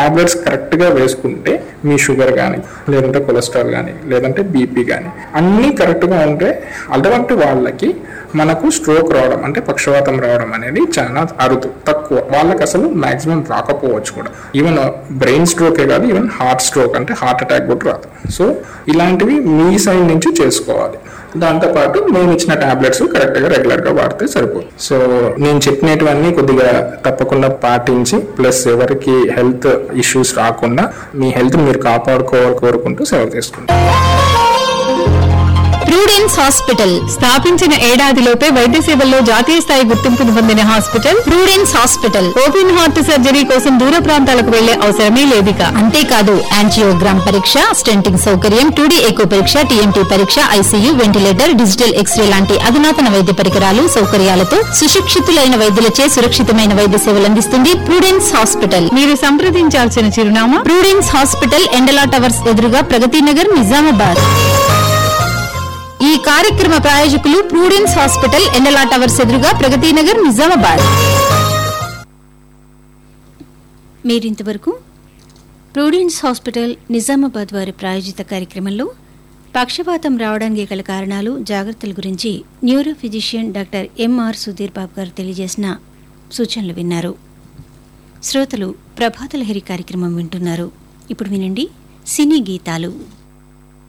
tablets correct గా వేసుకుంటే మీ sugar కానీ లేదంటే కొలెస్ట్రాల్ కానీ లేదంటే బీపీ కానీ అన్నీ కరెక్ట్ గా ఉంటే అటువంటి వాళ్ళకి మనకు స్ట్రోక్ రావడం అంటే పక్షవాతం రావడం అనేది చాలా అరుదు తక్కువ వాళ్ళకి అసలు మాక్సిమం రాకపోవచ్చు కూడా ఈవెన్ బ్రెయిన్ స్ట్రోకే కాదు ఈవెన్ హార్ట్ స్ట్రోక్ అంటే హార్ట్ అటాక్ కూడా రాదు సో ఇలాంటివి మీ సైడ్ నుంచి చేసుకోవాలి దాంతోపాటు మేము ఇచ్చిన టాబ్లెట్స్ కరెక్ట్గా రెగ్యులర్గా వాడితే సరిపోతుంది సో నేను చెప్పినటువన్నీ కొద్దిగా తప్పకుండా పాటించి ప్లస్ ఎవరికి హెల్త్ ఇష్యూస్ రాకుండా మీ హెల్త్ మీరు కాపాడుకోవాలి కోరుకుంటూ సేవ చేసుకుంటాం ప్రూడెన్స్ హాస్పిటల్ స్థాపించిన ఏడాదిలోపే వైద్య సేవల్లో జాతీయ స్థాయి గుర్తింపును పొందిన hospital Prudence hospital open heart surgery కోసం దూర ప్రాంతాలకు వెళ్లే అవసరమే లేదిక అంతేకాదు యాంజియోగ్రామ్ పరీక్ష స్టెంటింగ్ సౌకర్యం టూడీ ఎకో పరీక్ష టీఎంటీ పరీక్ష ఐసీయూ వెంటిలేటర్ డిజిటల్ ఎక్స్రే లాంటి అధునాతన వైద్య పరికరాలు సౌకర్యాలతో సుశిక్షితులైన వైద్యులచే సురక్షితమైన వైద్య సేవలు అందిస్తుంది ప్రూడెన్స్ హాస్పిటల్ మీరు సంప్రదించాల్సిన చిరునామా ప్రూడెన్స్ హాస్పిటల్ ఎండలా టవర్స్ ఎదురుగా ప్రగతి నగర్ నిజామాబాద్ ఈ కార్యక్రమ ప్రాయోజకులు ప్రూడెన్స్ హాస్పిటల్ ఎండలా టవర్స్ ఎదురుగా ప్రగతి నగర్ నిజామాబాద్ మీరింతవరకు ప్రూడెన్స్ హాస్పిటల్ నిజామాబాద్ వారి ప్రాయోజిత కార్యక్రమంలో పక్షవాతం రావడానికి గల కారణాలు జాగ్రత్తల గురించి neuro physician doctor MR Sudheer Babu garu తెలియజేసిన సూచనలు విన్నారు శ్రోతలు ప్రభాతలహరి కార్యక్రమం వింటున్నారు ఇప్పుడు వినండి సినీ గీతాలు